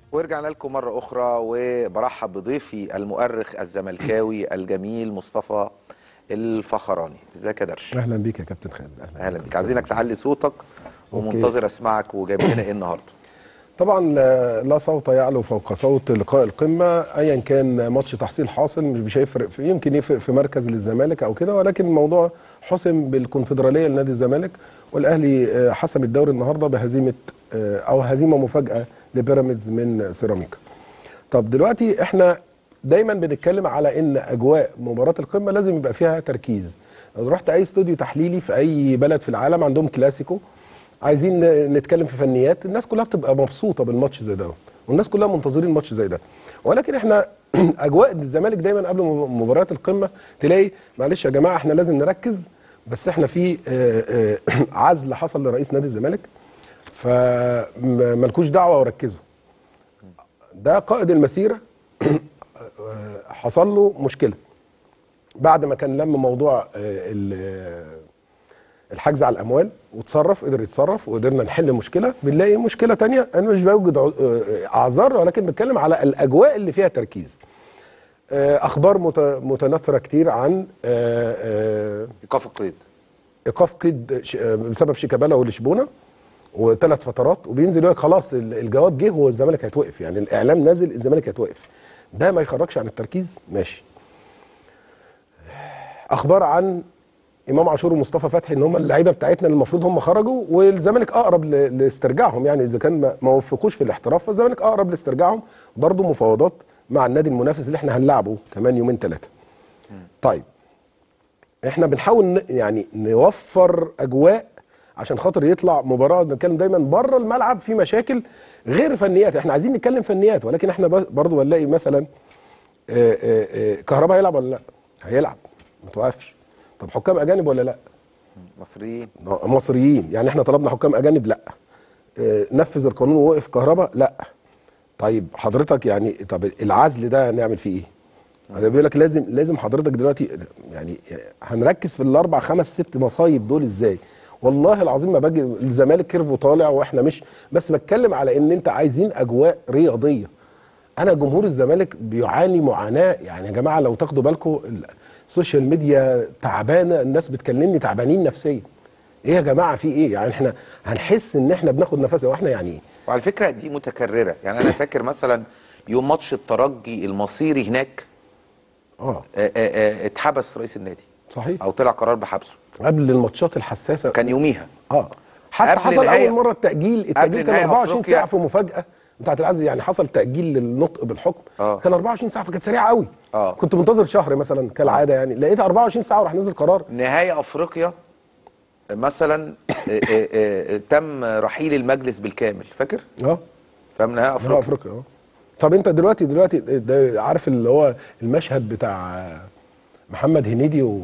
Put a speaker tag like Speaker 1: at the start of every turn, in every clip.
Speaker 1: ورجعنا لكم مرة أخرى وبرحب بضيفي المؤرخ الزملكاوي الجميل مصطفى الفخراني ازيك يا درش
Speaker 2: اهلا بيك يا كابتن خالد
Speaker 1: اهلا بك عايزينك تعلي صوتك ومنتظر اسمعك وجايب لنا ايه النهارده
Speaker 2: طبعا لا لا صوت يعلو فوق صوت لقاء القمه ايا كان ماتش تحصيل حاصل مش هيفرق في يمكن يفرق في مركز للزمالك او كده ولكن الموضوع حسم بالكونفدراليه لنادي الزمالك والاهلي آه، حسم الدوري النهارده بهزيمه آه، او هزيمه مفاجاه لبيراميدز من سيراميكا طب دلوقتي احنا دايما بنتكلم على ان اجواء مباراه القمه لازم يبقى فيها تركيز لو رحت اي استوديو تحليلي في اي بلد في العالم عندهم كلاسيكو عايزين ن- نتكلم في فنيات الناس كلها بتبقى مبسوطه بالماتش زي ده والناس كلها منتظرين ماتش زي ده ولكن احنا اجواء الزمالك دايما قبل م- مباريات القمه تلاقي معلش يا جماعه احنا لازم نركز بس احنا في آه، آه، عزل حصل لرئيس نادي الزمالك فملكوش دعوه وركزوا ده قائد المسيره حصل له مشكله بعد ما كان لم موضوع آه، ال- الحجز على الاموال وتصرف قدر يتصرف وقدرنا نحل مشكله بنلاقي مشكله تانية انا مش بوجد ع- آه، اعذار ولكن بتكلم على الاجواء اللي فيها تركيز آه، اخبار مت- متناثره كتير عن آه، آه،
Speaker 1: ايقاف القيد
Speaker 2: ايقاف قيد ش- آه، بسبب شيكابالا ولشبونه وثلاث فترات وبينزل يقول لك خلاص ال- الجواب جه هو الزمالك هيتوقف يعني الاعلام نازل الزمالك هيتوقف ده ما يخرجش عن التركيز ماشي اخبار عن امام عاشور ومصطفى فتحي ان هم اللعيبه بتاعتنا اللي المفروض هم خرجوا والزمالك اقرب ل- لاسترجاعهم يعني اذا كان ما- ما وفقوش في الاحتراف فالزمالك اقرب لاسترجاعهم برضه مفاوضات مع النادي المنافس اللي احنا هنلعبه كمان يومين ثلاثه طيب احنا بنحاول ن- يعني نوفر اجواء عشان خاطر يطلع مباراه نتكلم دايما بره الملعب في مشاكل غير فنيات احنا عايزين نتكلم فنيات ولكن احنا ب- برضو هنلاقي مثلا آه، آه، آه، كهربا هيلعب ولا لا هيلعب ما توقفش طب حكام اجانب ولا لا
Speaker 1: مصريين
Speaker 2: مصريين يعني احنا طلبنا حكام اجانب لا آه، نفذ القانون ووقف كهربا لا طيب حضرتك يعني طب العزل ده هنعمل فيه ايه انا بيقول لك لازم لازم حضرتك دلوقتي يعني هنركز في الاربع خمس ست مصايب دول ازاي والله العظيم ما باجي الزمالك كيرفو طالع واحنا مش بس بتكلم على ان انت عايزين اجواء رياضيه انا جمهور الزمالك بيعاني معاناه يعني يا جماعه لو تاخدوا بالكم السوشيال ميديا تعبانه الناس بتكلمني تعبانين نفسيا ايه يا جماعه في ايه يعني احنا هنحس ان احنا بناخد نفسنا واحنا يعني ايه
Speaker 1: وعلى فكره دي متكرره يعني انا فاكر مثلا يوم ماتش الترجي المصيري هناك
Speaker 2: اه
Speaker 1: آه، آه، آه، اتحبس رئيس النادي
Speaker 2: صحيح
Speaker 1: او طلع قرار بحبسه
Speaker 2: قبل الماتشات الحساسه
Speaker 1: كان يوميها
Speaker 2: اه حتى
Speaker 1: قبل
Speaker 2: حصل
Speaker 1: نهاية-
Speaker 2: اول مره التاجيل التاجيل كان
Speaker 1: نهاية
Speaker 2: 24
Speaker 1: أفريقيا.
Speaker 2: ساعه في مفاجاه بتاعت العزل يعني حصل تاجيل للنطق بالحكم
Speaker 1: آه.
Speaker 2: كان 24 ساعه فكانت سريعه قوي
Speaker 1: آه.
Speaker 2: كنت منتظر شهر مثلا كالعاده يعني لقيت 24 ساعه وراح نزل قرار
Speaker 1: نهاية افريقيا مثلا آه، آه، آه، تم رحيل المجلس بالكامل فاكر
Speaker 2: اه
Speaker 1: فاهم نهاية
Speaker 2: افريقيا
Speaker 1: افريقيا
Speaker 2: افريقيا اه طب انت دلوقتي دلوقتي ده عارف اللي هو المشهد بتاع محمد هنيدي و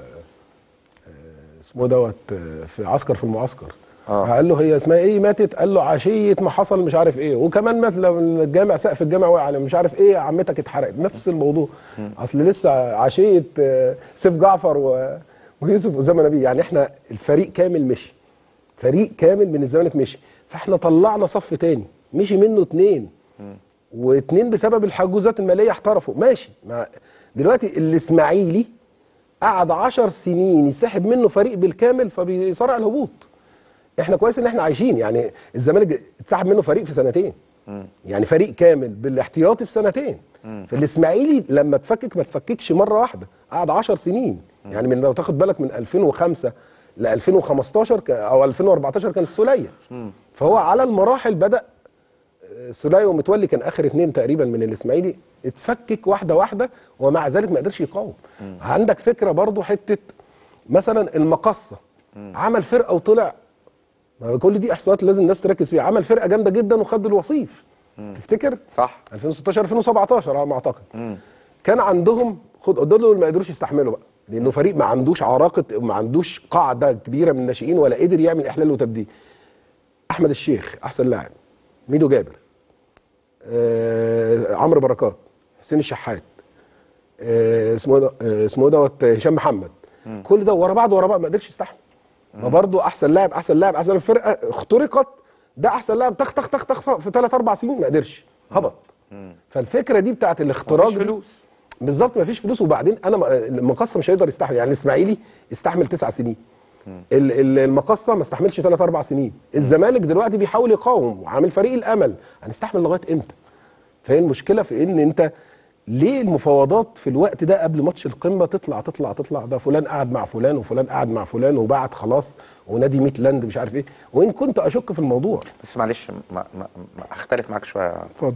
Speaker 2: اسمه دوت في عسكر في المعسكر
Speaker 1: آه.
Speaker 2: قال له هي اسمها ايه ماتت قال له عشيه ما حصل مش عارف ايه وكمان مات لو الجامع سقف الجامع وقع على مش عارف ايه عمتك اتحرقت نفس الموضوع اصل لسه عشيه آه، سيف جعفر و... ويوسف اسامه نبيه يعني احنا الفريق كامل مشي فريق كامل من الزمالك مشي فاحنا طلعنا صف تاني مشي منه اتنين واتنين بسبب الحجوزات الماليه احترفوا ماشي ما دلوقتي الاسماعيلي قعد عشر سنين يسحب منه فريق بالكامل فبيصارع الهبوط احنا كويس ان احنا عايشين يعني الزمالك اتسحب منه فريق في سنتين يعني فريق كامل بالاحتياطي في سنتين فالاسماعيلي لما تفكك ما تفككش مره واحده قعد 10 سنين يعني من لو تاخد بالك من 2005 ل 2015 ك- او 2014 كان السوليه فهو على المراحل بدا سولاي ومتولي كان اخر اتنين تقريبا من الاسماعيلي اتفكك واحده واحده ومع ذلك ما قدرش يقاوم عندك فكره برضو حته مثلا المقصه عمل فرقه وطلع ما كل دي احصاءات لازم الناس تركز فيها عمل فرقه جامده جدا وخد الوصيف تفتكر
Speaker 1: صح
Speaker 2: 2016 2017 على ما اعتقد كان عندهم خد دول اللي ما قدروش يستحملوا بقى لانه فريق ما عندوش عراقه ما عندوش قاعده كبيره من الناشئين ولا قدر يعمل احلال وتبديل احمد الشيخ احسن لاعب ميدو جابر آه عمرو بركات حسين الشحات آه اسمه ده آه اسمه دوت هشام محمد كل ده ورا بعض ورا بعض ما قدرش يستحمل ما برضه احسن لاعب احسن لاعب احسن لاعب فرقه اخترقت ده احسن لاعب تخ تخ تخ تخ في ثلاث اربع سنين ما قدرش هبط فالفكره دي بتاعت الاختراق
Speaker 1: مفيش
Speaker 2: دي-
Speaker 1: فلوس
Speaker 2: بالظبط مفيش فلوس وبعدين انا م- المقصه مش هيقدر يستحمل يعني الاسماعيلي استحمل تسع سنين ال- ال- المقصه ما استحملش ثلاث اربع سنين الزمالك دلوقتي بيحاول يقاوم وعامل فريق الامل هنستحمل لغايه امتى فهي المشكله في ان انت ليه المفاوضات في الوقت ده قبل ماتش القمه تطلع تطلع تطلع ده فلان قعد مع فلان وفلان قعد مع فلان وبعت خلاص ونادي ميتلاند مش عارف ايه وان كنت اشك في الموضوع
Speaker 1: بس معلش ما ما ما اختلف معاك شويه
Speaker 2: اتفضل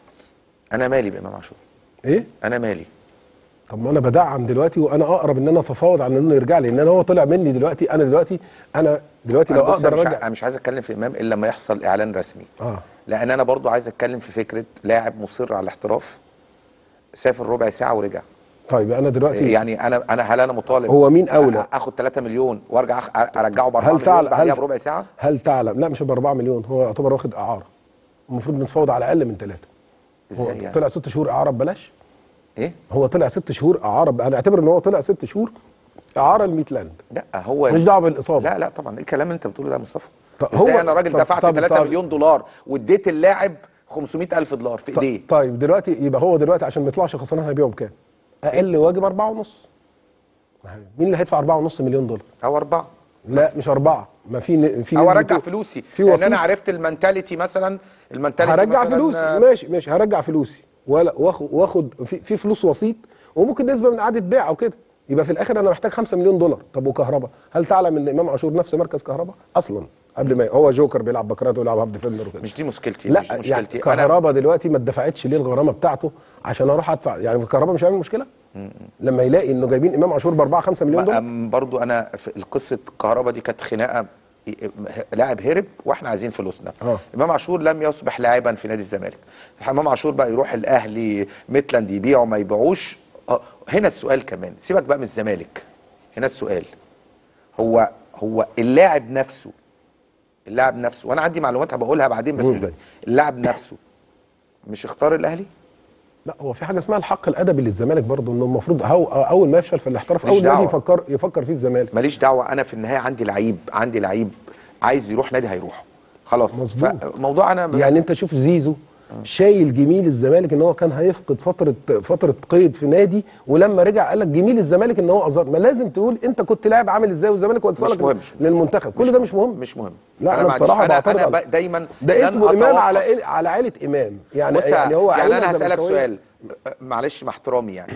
Speaker 1: انا مالي بامام عاشور
Speaker 2: ايه
Speaker 1: انا مالي
Speaker 2: طب ما انا بدعم دلوقتي وانا اقرب ان انا اتفاوض عن انه يرجع لي ان انا هو طلع مني دلوقتي انا دلوقتي انا دلوقتي لو
Speaker 1: أنا بص
Speaker 2: اقدر
Speaker 1: أنا مش, ع-
Speaker 2: ارجع
Speaker 1: أنا مش عايز اتكلم في امام الا لما يحصل اعلان رسمي
Speaker 2: اه
Speaker 1: لان انا برضو عايز اتكلم في فكره لاعب مصر على الاحتراف سافر ربع ساعه ورجع
Speaker 2: طيب انا دلوقتي
Speaker 1: يعني انا انا هل انا مطالب
Speaker 2: هو مين أولى؟
Speaker 1: أ- اخد 3 مليون وارجع أخ- ارجعه ب 4
Speaker 2: هل
Speaker 1: مليون
Speaker 2: تعلم
Speaker 1: بعديها
Speaker 2: هل
Speaker 1: بربع ساعه
Speaker 2: هل تعلم لا مش ب 4 مليون هو يعتبر واخد اعاره المفروض نتفاوض على اقل من ثلاثه هو
Speaker 1: ازاي يعني
Speaker 2: طلع ست شهور اعاره ببلاش
Speaker 1: ايه
Speaker 2: هو طلع ست شهور اعاره ب- انا اعتبر ان هو طلع ست شهور اعاره لميتلاند
Speaker 1: لا هو
Speaker 2: مش دعوه بالاصابه
Speaker 1: لا لا طبعا ايه الكلام اللي انت بتقوله ده يا مصطفى
Speaker 2: طب
Speaker 1: ازاي
Speaker 2: هو-
Speaker 1: انا راجل
Speaker 2: طب-
Speaker 1: دفعت
Speaker 2: طب-
Speaker 1: 3
Speaker 2: طب-
Speaker 1: مليون دولار واديت اللاعب 500 الف دولار في
Speaker 2: ط-
Speaker 1: ايديه
Speaker 2: طيب دلوقتي يبقى هو دلوقتي عشان ما يطلعش خسران هيبيعه بكام؟ اقل واجب أربعة ونص مين اللي هيدفع أربعة ونص مليون دولار؟
Speaker 1: او اربعه
Speaker 2: لا مش أربعة ما في ن- في
Speaker 1: او
Speaker 2: نسبة
Speaker 1: ارجع
Speaker 2: و-
Speaker 1: فلوسي
Speaker 2: في
Speaker 1: لان
Speaker 2: وسيط
Speaker 1: انا عرفت المنتاليتي مثلا المنتاليتي
Speaker 2: هرجع
Speaker 1: مثلاً
Speaker 2: فلوسي
Speaker 1: آه،
Speaker 2: ماشي ماشي هرجع فلوسي ولا واخد واخد في, في فلوس وسيط وممكن نسبه من اعاده بيع او كده يبقى في الاخر انا محتاج 5 مليون دولار طب وكهرباء هل تعلم ان امام عاشور نفس مركز كهرباء اصلا قبل ما هو جوكر بيلعب بكرات ويلعب هاف ديفندر وكده
Speaker 1: مش دي مشكلتي
Speaker 2: لا
Speaker 1: مش
Speaker 2: يعني
Speaker 1: مشكلتي انا
Speaker 2: كهرباء دلوقتي ما اتدفعتش ليه الغرامه بتاعته عشان اروح ادفع يعني كهرباء مش هيعمل مشكله لما يلاقي انه جايبين امام عاشور ب 4 5 مليون دولار
Speaker 1: أم برضو انا في القصه كهربا دي كانت خناقه لاعب هرب واحنا عايزين فلوسنا
Speaker 2: آه.
Speaker 1: امام عاشور لم يصبح لاعبا في نادي الزمالك امام عاشور بقى يروح الاهلي ميتلاند يبيعه ما يبيعوش آه، هنا السؤال كمان سيبك بقى من الزمالك هنا السؤال هو هو اللاعب نفسه اللاعب نفسه وانا عندي معلومات هبقولها بعدين بس مش دلوقتي اللاعب نفسه مش اختار الاهلي
Speaker 2: لا هو في حاجه اسمها الحق الادبي للزمالك برضه انه المفروض هو اول ما يفشل في الاحتراف
Speaker 1: ماليش
Speaker 2: اول نادي
Speaker 1: دعوة.
Speaker 2: يفكر يفكر فيه الزمالك
Speaker 1: ماليش دعوه انا في النهايه عندي لعيب عندي لعيب عايز يروح نادي هيروح خلاص
Speaker 2: مظبوط.
Speaker 1: موضوع انا
Speaker 2: يعني انت شوف زيزو شايل جميل الزمالك ان هو كان هيفقد فتره فتره قيد في نادي ولما رجع قال لك جميل الزمالك ان هو اظهر ما لازم تقول انت كنت لاعب عامل ازاي والزمالك
Speaker 1: مش
Speaker 2: وصلك
Speaker 1: مهم، مش مهم.
Speaker 2: للمنتخب كل ده مش مهم
Speaker 1: مش مهم
Speaker 2: لا انا
Speaker 1: ما عنديش-
Speaker 2: بصراحه
Speaker 1: انا
Speaker 2: بعترض
Speaker 1: انا
Speaker 2: على-
Speaker 1: ب- دايما
Speaker 2: ده
Speaker 1: لن
Speaker 2: اسمه امام
Speaker 1: أتوقف.
Speaker 2: على إيه- على عائله امام يعني
Speaker 1: بص
Speaker 2: يعني هو
Speaker 1: يعني
Speaker 2: عائلة
Speaker 1: انا هسالك
Speaker 2: زملكاوية.
Speaker 1: سؤال معلش مع احترامي يعني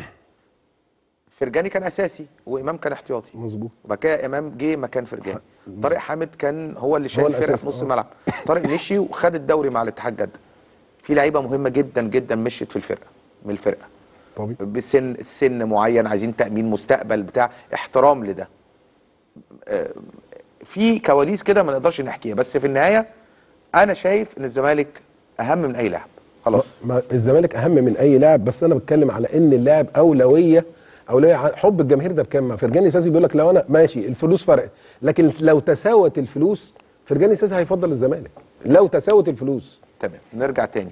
Speaker 1: فرجاني كان اساسي وامام كان احتياطي
Speaker 2: مظبوط
Speaker 1: وبعد كده امام جه مكان فرجاني طارق حامد كان هو اللي شايل الفرقه
Speaker 2: الأساس،
Speaker 1: في نص
Speaker 2: آه.
Speaker 1: الملعب طارق مشي وخد الدوري مع الاتحاد جده في لعيبه مهمه جدا جدا مشيت في الفرقه من الفرقه
Speaker 2: طبيعي
Speaker 1: بسن سن معين عايزين تامين مستقبل بتاع احترام لده آه، في كواليس كده ما نقدرش نحكيها بس في النهايه انا شايف ان الزمالك اهم من اي لاعب خلاص
Speaker 2: ما الزمالك اهم من اي لاعب بس انا بتكلم على ان اللاعب اولويه اولويه عن- حب الجماهير ده بكام ما فرجاني ساسي بيقول لك لو انا ماشي الفلوس فرقت لكن لو تساوت الفلوس فرجاني ساسي هيفضل الزمالك لو تساوت الفلوس
Speaker 1: تمام نرجع تاني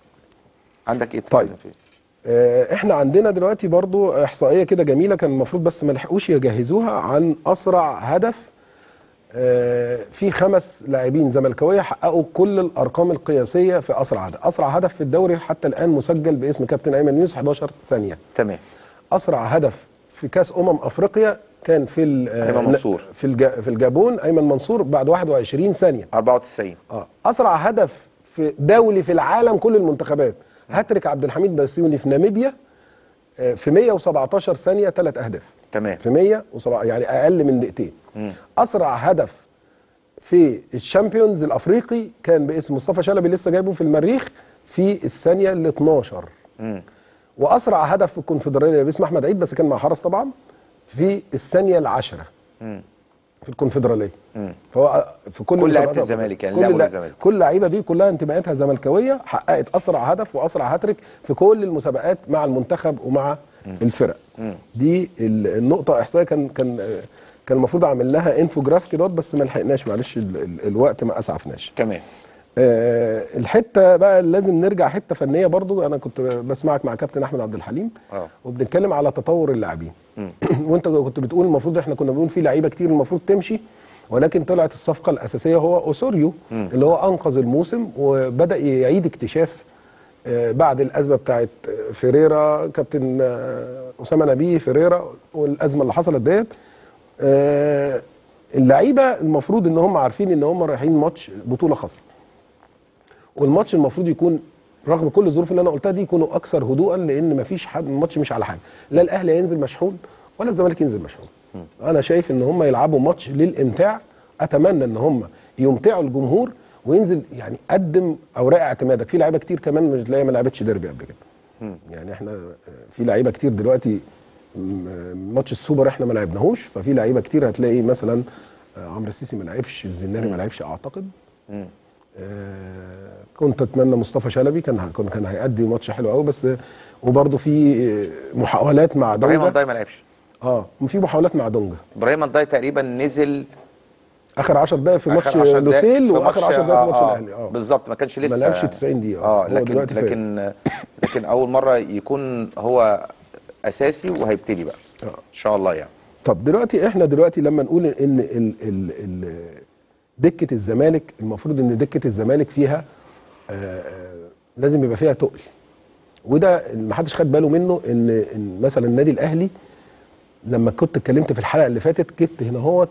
Speaker 1: عندك ايه
Speaker 2: طيب.
Speaker 1: تتكلم فيه؟
Speaker 2: آه، احنا عندنا دلوقتي برضو احصائيه كده جميله كان المفروض بس ما لحقوش يجهزوها عن اسرع هدف آه، في خمس لاعبين زملكاويه حققوا كل الارقام القياسيه في اسرع هدف اسرع هدف في الدوري حتى الان مسجل باسم كابتن ايمن يونس 11 ثانيه
Speaker 1: تمام
Speaker 2: اسرع هدف في كاس امم افريقيا كان في ال- آه،
Speaker 1: أيمن منصور.
Speaker 2: في الج- في الجابون ايمن منصور بعد 21 ثانيه
Speaker 1: 94
Speaker 2: اه اسرع هدف في دولي في العالم كل المنتخبات هاتريك عبد الحميد بسيوني في ناميبيا آه، في 117 ثانيه ثلاث اهداف
Speaker 1: تمام
Speaker 2: في 107 يعني اقل من دقيقتين اسرع هدف في الشامبيونز الافريقي كان باسم مصطفى شلبي لسه جايبه في المريخ في الثانيه ال 12
Speaker 1: مم.
Speaker 2: واسرع هدف في الكونفدراليه باسم احمد عيد بس كان مع حرس طبعا في الثانيه العاشره
Speaker 1: مم.
Speaker 2: في الكونفدراليه
Speaker 1: مم.
Speaker 2: فهو في كل
Speaker 1: كل لعيبة
Speaker 2: مسابقات
Speaker 1: الزمالك يعني
Speaker 2: كل
Speaker 1: لعبوا
Speaker 2: لا-
Speaker 1: للزمالك.
Speaker 2: كل لعيبه دي كلها انتماءاتها زملكاويه حققت اسرع هدف واسرع هاتريك في كل المسابقات مع المنتخب ومع الفرق دي ال- النقطه احصائيه كان كان كان المفروض اعمل لها انفوجراف كده بس ما لحقناش معلش ال- ال- الوقت ما اسعفناش
Speaker 1: تمام
Speaker 2: آه، الحته بقى اللي لازم نرجع حته فنيه برضو انا كنت بسمعك مع كابتن احمد عبد الحليم
Speaker 1: اه
Speaker 2: وبنتكلم على تطور اللاعبين وانت كنت بتقول المفروض احنا كنا بنقول في لعيبه كتير المفروض تمشي ولكن طلعت الصفقه الاساسيه هو اوسوريو اللي هو انقذ الموسم وبدا يعيد اكتشاف آه، بعد الازمه بتاعت آه، فيريرا كابتن آه، اسامه نبيه فيريرا والازمه اللي حصلت ديت آه، اللعيبه المفروض ان هم عارفين ان هم رايحين ماتش بطوله خاصه والماتش المفروض يكون رغم كل الظروف اللي انا قلتها دي يكونوا اكثر هدوءا لان مفيش حد الماتش مش على حاجه لا الاهلي هينزل مشحون ولا الزمالك ينزل مشحون انا شايف ان هم يلعبوا ماتش للامتاع اتمنى ان هم يمتعوا الجمهور وينزل يعني قدم اوراق اعتمادك في لعيبه كتير كمان مش تلاقيها ما لعبتش ديربي قبل كده يعني احنا في لعيبه كتير دلوقتي م- ماتش السوبر احنا ما لعبناهوش ففي لعيبه كتير هتلاقي مثلا آه، عمرو السيسي ما لعبش الزناري ما لعبش اعتقد آه، كنت اتمنى مصطفى شلبي كان ه- كان كان هيأدي ماتش حلو قوي بس وبرده في آه، محاولات مع
Speaker 1: ابراهيم
Speaker 2: دونجا
Speaker 1: انضاي ما لعبش
Speaker 2: اه في محاولات مع دونجا
Speaker 1: ابراهيم انضاي تقريبا نزل
Speaker 2: اخر 10 دقائق في ماتش
Speaker 1: آخر 10 دقايق
Speaker 2: لوسيل
Speaker 1: في
Speaker 2: واخر
Speaker 1: ماتش-
Speaker 2: 10 دقائق في ماتش
Speaker 1: آه،
Speaker 2: الاهلي اه
Speaker 1: بالظبط ما كانش لسه
Speaker 2: لعبش 90 دقيقة.
Speaker 1: اه
Speaker 2: هو
Speaker 1: لكن
Speaker 2: دلوقتي فايق.
Speaker 1: لكن لكن اول مره يكون هو اساسي وهيبتدي بقى
Speaker 2: آه.
Speaker 1: ان شاء الله يعني
Speaker 2: طب دلوقتي احنا دلوقتي لما نقول ان ال ال ال دكه الزمالك المفروض ان دكه الزمالك فيها آه، آه، لازم يبقى فيها تقل وده ما حدش خد باله منه ان ان مثلا النادي الاهلي لما كنت اتكلمت في الحلقه اللي فاتت جبت هنا هوت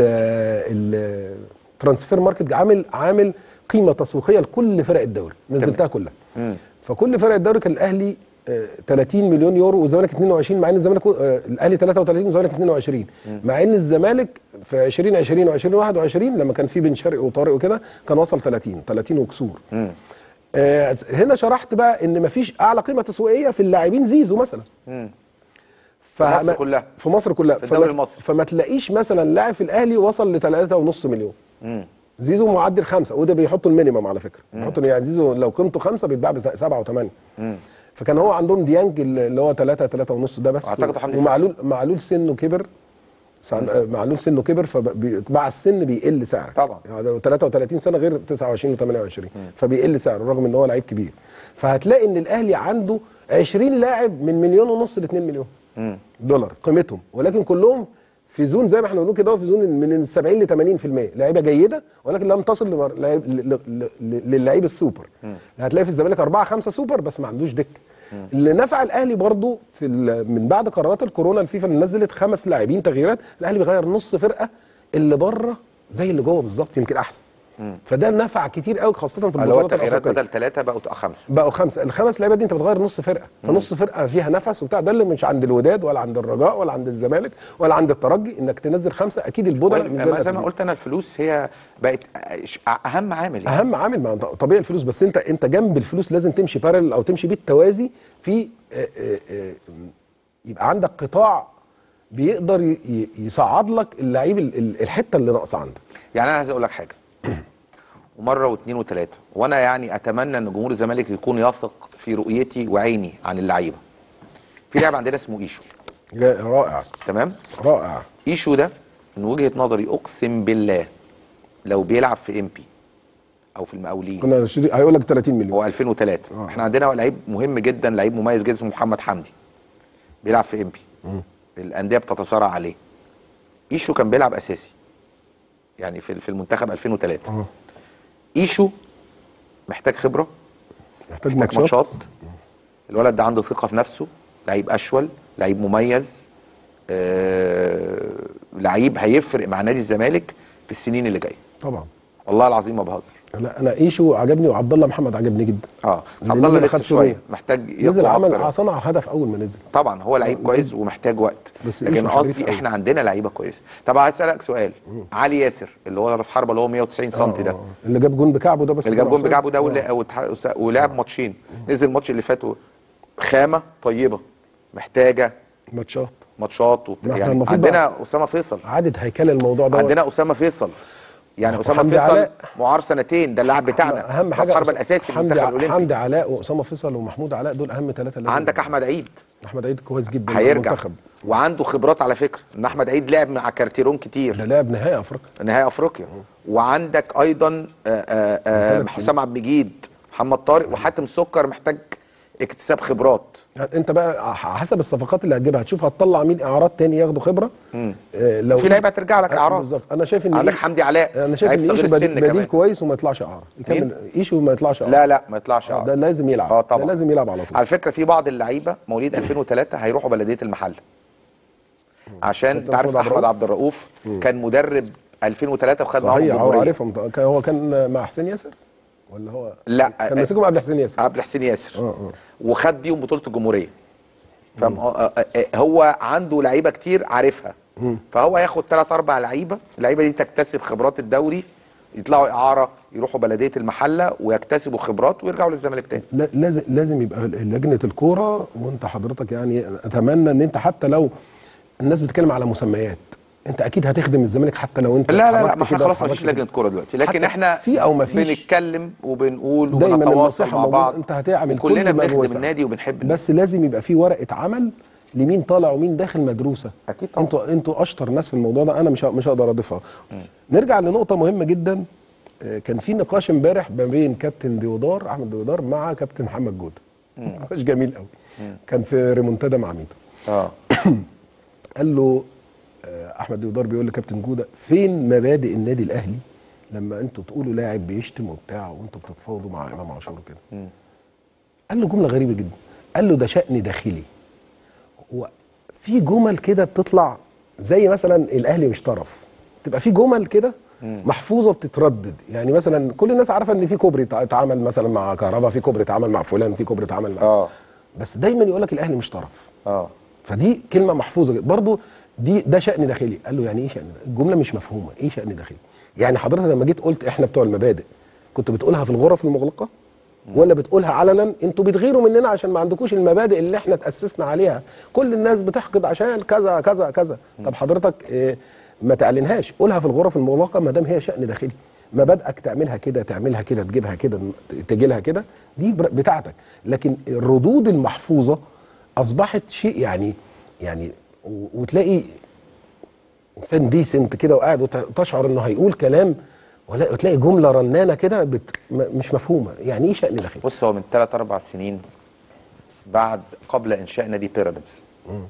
Speaker 2: الترانسفير ماركت عامل عامل قيمه تسويقيه لكل فرق الدوري نزلتها كلها
Speaker 1: مم.
Speaker 2: فكل فرق الدوري كان الاهلي آه، 30 مليون يورو والزمالك 22 مع ان الزمالك آه، الاهلي 33 والزمالك 22 مع ان الزمالك في 2020 و2021 لما كان في بن شرقي وطارق وكده كان وصل 30 30 وكسور
Speaker 1: مم.
Speaker 2: آه، هنا شرحت بقى ان مفيش اعلى قيمه تسويقيه في اللاعبين زيزو مثلا
Speaker 1: مم.
Speaker 2: فما-
Speaker 1: مصر كلها.
Speaker 2: في مصر كلها
Speaker 1: في الدوري
Speaker 2: فما-
Speaker 1: المصري.
Speaker 2: فما تلاقيش مثلا لاعب في الاهلي وصل ل 3.5 مليون
Speaker 1: مم.
Speaker 2: زيزو معدل خمسه وده بيحطوا المينيمم على فكره بيحطوا يعني زيزو لو قيمته خمسه بيتباع بسبعه وثمانيه
Speaker 1: مم.
Speaker 2: فكان هو عندهم ديانج اللي هو 3 3 ونص ده بس
Speaker 1: أعتقد حمدي
Speaker 2: ومعلول معلول سنه كبر سع- معلول سنه كبر فمع السن بيقل سعره
Speaker 1: طبعا.
Speaker 2: يعني ده 33 سنه غير 29 و28 فبيقل سعره رغم ان هو لعيب كبير فهتلاقي ان الاهلي عنده 20 لاعب من مليون ونص ل 2 مليون
Speaker 1: مم.
Speaker 2: دولار قيمتهم ولكن كلهم في زون زي ما احنا بنقول كده هو في زون من ال 70 ل 80% لعيبه جيده ولكن لم تصل لمر- لعيب- ل- ل- ل- للعيب السوبر هتلاقي في الزمالك أربعة خمسة سوبر بس ما عندوش دك اللي نفع الاهلي برضو في ال- من بعد قرارات الكورونا الفيفا اللي نزلت خمس لاعبين تغييرات الاهلي بيغير نص فرقه اللي بره زي اللي جوه بالظبط يمكن احسن فده نفع كتير قوي خاصه في
Speaker 1: اللي هو
Speaker 2: البطولات
Speaker 1: التغييرات
Speaker 2: الافريقيه
Speaker 1: بدل ثلاثه بقوا خمسه
Speaker 2: بقوا خمسه الخمس لعيبه دي انت بتغير نص فرقه فنص فرقه فيها نفس وبتاع ده اللي مش عند الوداد ولا عند الرجاء ولا عند الزمالك ولا عند الترجي انك تنزل خمسه اكيد البودره
Speaker 1: وال- ما زي ما قلت انا الفلوس هي بقت اهم عامل يعني.
Speaker 2: اهم عامل ما طبيعي الفلوس بس انت انت جنب الفلوس لازم تمشي بارل او تمشي بالتوازي في آه، آه، آه، يبقى عندك قطاع بيقدر ي- ي- يصعد لك اللعيب ال- ال- الحته اللي ناقصه عندك
Speaker 1: يعني انا عايز اقول لك حاجه ومره واثنين وثلاثه وانا يعني اتمنى ان جمهور الزمالك يكون يثق في رؤيتي وعيني عن اللعيبه في لاعب عندنا اسمه ايشو
Speaker 2: جا- رائع
Speaker 1: تمام
Speaker 2: رائع
Speaker 1: ايشو ده من وجهه نظري اقسم بالله لو بيلعب في ام بي او في المقاولين
Speaker 2: كنا شري- هيقول لك 30 مليون
Speaker 1: هو 2003
Speaker 2: آه.
Speaker 1: احنا عندنا لعيب مهم جدا لعيب مميز جدا اسمه محمد حمدي بيلعب في ام بي الانديه بتتصارع عليه ايشو كان بيلعب اساسي يعني في في المنتخب 2003
Speaker 2: اه
Speaker 1: ايشو محتاج خبره
Speaker 2: محتاج
Speaker 1: محتاج
Speaker 2: ماتشات
Speaker 1: ماتشات الولد ده عنده ثقه في نفسه لعيب اشول لعيب مميز آه لعيب هيفرق مع نادي الزمالك في السنين اللي جايه
Speaker 2: طبعا
Speaker 1: والله العظيم ما بهزر
Speaker 2: لا انا ايشو عجبني وعبد الله محمد عجبني جدا
Speaker 1: اه
Speaker 2: اللي
Speaker 1: عبد الله
Speaker 2: نزل
Speaker 1: لسه
Speaker 2: خد
Speaker 1: شويه
Speaker 2: سوريا.
Speaker 1: محتاج
Speaker 2: نزل
Speaker 1: يقوى
Speaker 2: عمل
Speaker 1: أكتر.
Speaker 2: صنع هدف اول ما نزل
Speaker 1: طبعا هو لعيب كويس ومحتاج وقت
Speaker 2: بس
Speaker 1: لكن
Speaker 2: إيشو حريف
Speaker 1: قصدي
Speaker 2: أوي.
Speaker 1: احنا عندنا لعيبه كويسه طب عايز اسالك سؤال علي ياسر اللي هو راس حربه اللي هو 190 سم ده
Speaker 2: آه، اللي جاب جون بكعبه ده بس
Speaker 1: اللي جاب
Speaker 2: طلع
Speaker 1: جون
Speaker 2: أوفسايد.
Speaker 1: بكعبه ده
Speaker 2: آه.
Speaker 1: ولا- وتح- ولعب ماتشين نزل الماتش اللي فات و- خامه طيبه محتاجه
Speaker 2: ماتشات
Speaker 1: ماتشات
Speaker 2: ما
Speaker 1: وبتاع
Speaker 2: إحنا
Speaker 1: يعني
Speaker 2: المفروض
Speaker 1: عندنا اسامه فيصل
Speaker 2: عادة هيكله الموضوع ده
Speaker 1: عندنا اسامه فيصل يعني اسامه
Speaker 2: وحمدي
Speaker 1: فيصل
Speaker 2: علاء.
Speaker 1: معار سنتين ده اللاعب بتاعنا
Speaker 2: اهم
Speaker 1: راس
Speaker 2: حاجه
Speaker 1: حربه الاساسي في
Speaker 2: حمدي
Speaker 1: المنتخب
Speaker 2: ع-
Speaker 1: الاولمبي
Speaker 2: حمدي علاء واسامه فيصل ومحمود علاء دول اهم ثلاثه
Speaker 1: عندك احمد عيد
Speaker 2: احمد عيد كويس جدا مع
Speaker 1: هيرجع
Speaker 2: المنتخب.
Speaker 1: وعنده خبرات على فكره ان احمد عيد لعب مع كارتيرون
Speaker 2: ده
Speaker 1: كتير
Speaker 2: لاعب نهائي افريقيا
Speaker 1: نهائي افريقيا وعندك ايضا آه، آه، آه،
Speaker 2: ثلاث
Speaker 1: حسام عبد المجيد محمد طارق وحاتم سكر محتاج اكتساب خبرات
Speaker 2: انت بقى ح- حسب الصفقات اللي هتجيبها هتشوف هتطلع مين اعارات تاني ياخدوا خبره آه لو
Speaker 1: في لعيبه هترجع لك
Speaker 2: آه،
Speaker 1: اعراض
Speaker 2: بالظبط انا شايف ان
Speaker 1: عندك
Speaker 2: إيه-
Speaker 1: حمدي علاء
Speaker 2: انا شايف
Speaker 1: لعيب
Speaker 2: ان
Speaker 1: صغير
Speaker 2: ايشو بديل,
Speaker 1: السن
Speaker 2: بديل
Speaker 1: كمان.
Speaker 2: كويس وما يطلعش اعاره يكمل ايشو ما يطلعش اعاره
Speaker 1: لا لا ما يطلعش
Speaker 2: آه،
Speaker 1: اعراض
Speaker 2: ده لازم يلعب
Speaker 1: اه طبعا
Speaker 2: ده لازم يلعب على طول
Speaker 1: على فكره في بعض اللعيبه مواليد 2003 هيروحوا بلديه المحله عشان
Speaker 2: كابتن
Speaker 1: انت عارف
Speaker 2: محمود عبد
Speaker 1: احمد عبد الرؤوف كان مدرب 2003 وخد معاهم
Speaker 2: صحيح هو
Speaker 1: الجمهوريه
Speaker 2: عارفهم طبعاً. كان- هو كان مع حسين ياسر ولا هو
Speaker 1: لا
Speaker 2: كان ماسكهم قبل حسين ياسر
Speaker 1: عبد الحسين ياسر
Speaker 2: اه اه
Speaker 1: وخد بيهم بطوله الجمهوريه فاهم آه، آه، آه، هو عنده لعيبه كتير عارفها فهو ياخد ثلاث اربع لعيبه اللعيبه دي تكتسب خبرات الدوري يطلعوا اعاره يروحوا بلديه المحله ويكتسبوا خبرات ويرجعوا للزمالك تاني
Speaker 2: لا- لازم لازم يبقى لجنه الكوره وانت حضرتك يعني اتمنى ان انت حتى لو الناس بتتكلم على مسميات انت اكيد هتخدم الزمالك حتى لو انت
Speaker 1: لا لا لا
Speaker 2: اتحركت
Speaker 1: ما احنا
Speaker 2: كده
Speaker 1: خلاص ما
Speaker 2: واتحركت
Speaker 1: فيش لجنه
Speaker 2: كده.
Speaker 1: كوره دلوقتي لكن
Speaker 2: حتى
Speaker 1: احنا
Speaker 2: في أو ما فيش.
Speaker 1: بنتكلم وبنقول
Speaker 2: دايما
Speaker 1: وبنتواصل
Speaker 2: النصيحه
Speaker 1: مع
Speaker 2: موجودة.
Speaker 1: بعض
Speaker 2: انت هتعمل
Speaker 1: وكلنا
Speaker 2: كل ما
Speaker 1: بنخدم
Speaker 2: بوسعك.
Speaker 1: النادي وبنحب النادي
Speaker 2: بس لازم يبقى في ورقه عمل لمين طالع ومين داخل مدروسه
Speaker 1: أكيد طبعا.
Speaker 2: انتوا انتوا اشطر ناس في الموضوع ده انا مش ه- مش هقدر اضيفها نرجع لنقطه مهمه جدا آه، كان في نقاش امبارح ما بين كابتن ديودار احمد ديودار مع كابتن محمد جوده نقاش جميل قوي كان في ريمونتادا مع ميدو
Speaker 1: اه
Speaker 2: قال له آه، احمد ديودار بيقول لكابتن جوده فين مبادئ النادي الاهلي لما انتوا تقولوا لاعب بيشتم وبتاع وانتوا بتتفاوضوا مع امام عاشور كده قال له جمله غريبه جدا قال له ده شأن داخلي هو في جمل كده بتطلع زي مثلا الاهلي مش طرف تبقى في جمل كده محفوظه بتتردد يعني مثلا كل الناس عارفه ان في كوبري اتع- اتعمل مثلا مع كهربا في كوبري اتعمل مع فلان في كوبري اتعمل مع
Speaker 1: اه
Speaker 2: بس دايما يقول لك الاهلي مش طرف
Speaker 1: اه
Speaker 2: فدي كلمه محفوظه جدا برضو دي ده شأن داخلي قال له يعني ايه شأن داخلي؟ الجمله مش مفهومه ايه شأن داخلي يعني حضرتك لما جيت قلت احنا بتوع المبادئ كنت بتقولها في الغرف المغلقه ولا بتقولها علنا انتوا بتغيروا مننا عشان ما عندكوش المبادئ اللي احنا تأسسنا عليها كل الناس بتحقد عشان كذا كذا كذا طب حضرتك اه ما تعلنهاش قولها في الغرف المغلقه ما دام هي شأن داخلي مبادئك تعملها كده تعملها كده تجيبها كده تجي لها كده دي بر- بتاعتك لكن الردود المحفوظه اصبحت شيء يعني يعني و- وتلاقي انسان ديسنت كده وقاعد وت- وتشعر انه هيقول كلام ولا وتلاقي جمله رنانه كده بت م- مش مفهومه يعني ايه شأن داخلي
Speaker 1: بص هو من ثلاث اربع سنين بعد قبل انشاء نادي بيراميدز